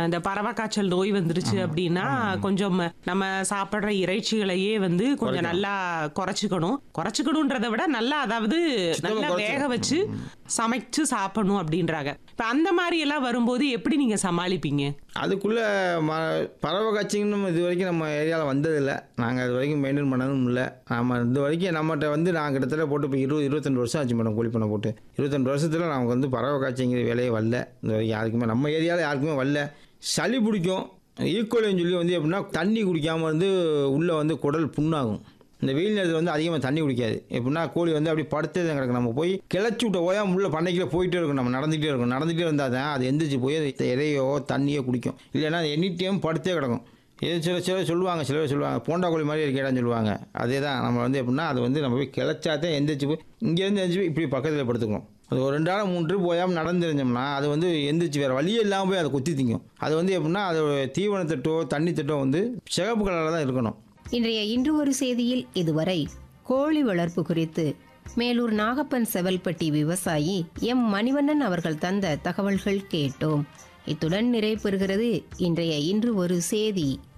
இந்த பறவை காய்ச்சல் நோய் வந்துருச்சு அப்படின்னா கொஞ்சம் நம்ம சாப்பிடுற இறைச்சிகளையே வந்து கொஞ்சம் நல்லா குறைச்சிக்கணும் குறைச்சிக்கணும்ன்றதை விட நல்லா அதாவது நல்லா வேக வச்சு சமைச்சு சாப்பிடணும் அப்படின்றாங்க இப்ப அந்த மாதிரி எல்லாம் வரும்போது எப்படி நீங்க சமாளிப்பீங்க அதுக்குள்ளே ம பறவை காய்ச்சிங்கன்னு இது வரைக்கும் நம்ம ஏரியாவில் வந்ததில்லை நாங்கள் அது வரைக்கும் மெயின்டைன் பண்ணதும் இல்லை நம்ம இது வரைக்கும் நம்மகிட்ட வந்து நான் கிட்டத்தட்ட போட்டு இப்போ இருபது இருபத்தெண்டு வருஷம் ஆச்சு மேடம் கோழி பண்ணை போட்டு இருபத்தெண்டு வருஷத்தில் நமக்கு வந்து பறவை காய்ச்சிங்கிற வேலையே வரல இந்த வரைக்கும் யாருக்குமே நம்ம ஏரியாவில் யாருக்குமே வரல சளி பிடிக்கும் ஈக்குவலின்னு சொல்லி வந்து எப்படின்னா தண்ணி குடிக்காமல் வந்து உள்ளே வந்து குடல் புண்ணாகும் இந்த வெயில் நேரத்தில் வந்து அதிகமாக தண்ணி குடிக்காது எப்படின்னா கோழி வந்து அப்படி படுத்தே தான் கிடக்கும் நம்ம போய் கிளச்சி விட்ட ஓயாம உள்ள பண்ணைக்குள்ள போயிட்டே இருக்கும் நம்ம நடந்துகிட்டே இருக்கும் நடந்துகிட்டே இருந்தால் தான் அது எந்திரிச்சு போய் அது இறையோ தண்ணியோ குடிக்கும் இல்லைன்னா அது எனி டைம் படுத்தே கிடக்கும் இது சில சில சொல்லுவாங்க சில பேர் சொல்லுவாங்க போண்டா கோழி மாதிரி இருக்கேடான்னு சொல்லுவாங்க அதே தான் நம்ம வந்து எப்படின்னா அது வந்து நம்ம போய் கிளச்சா தான் எந்திரிச்சு போய் இங்கேருந்து எந்திரிச்சு போய் இப்படி பக்கத்தில் படுத்துக்கணும் அது ஒரு ரெண்டு நாள் மூணு ட்ரிப் போயாமல் நடந்துருந்தோம்னா அது வந்து எந்திரிச்சு வேறு வழியே இல்லாமல் போய் அதை குத்தி திங்கும் அது வந்து எப்படின்னா அதோட தீவனத்தட்டோ தண்ணி தட்டோ வந்து சிகப்பு கலரில் தான் இருக்கணும் இன்றைய இன்று ஒரு செய்தியில் இதுவரை கோழி வளர்ப்பு குறித்து மேலூர் நாகப்பன் செவல்பட்டி விவசாயி எம் மணிவண்ணன் அவர்கள் தந்த தகவல்கள் கேட்டோம் இத்துடன் நிறைவு பெறுகிறது இன்றைய இன்று ஒரு செய்தி